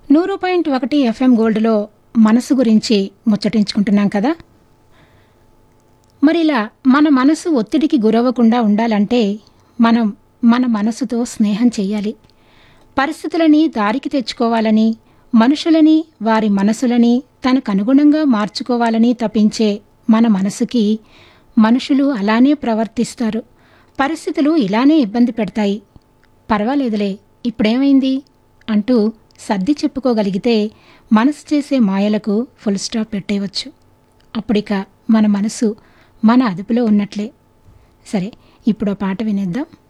నూరు పాయింట్ ఒకటి ఎఫ్ఎం గోల్డ్లో మనసు గురించి ముచ్చటించుకుంటున్నాం కదా మరి ఇలా మన మనసు ఒత్తిడికి గురవ్వకుండా ఉండాలంటే మనం మన మనసుతో స్నేహం చేయాలి పరిస్థితులని దారికి తెచ్చుకోవాలని మనుషులని వారి మనసులని తనకు అనుగుణంగా మార్చుకోవాలని తప్పించే మన మనసుకి మనుషులు అలానే ప్రవర్తిస్తారు పరిస్థితులు ఇలానే ఇబ్బంది పెడతాయి పర్వాలేదులే ఇప్పుడేమైంది అంటూ సర్ది చెప్పుకోగలిగితే మనసు చేసే మాయలకు ఫుల్ స్టాప్ పెట్టేయవచ్చు అప్పుడిక మన మనసు మన అదుపులో ఉన్నట్లే సరే ఇప్పుడు ఆ పాట వినేద్దాం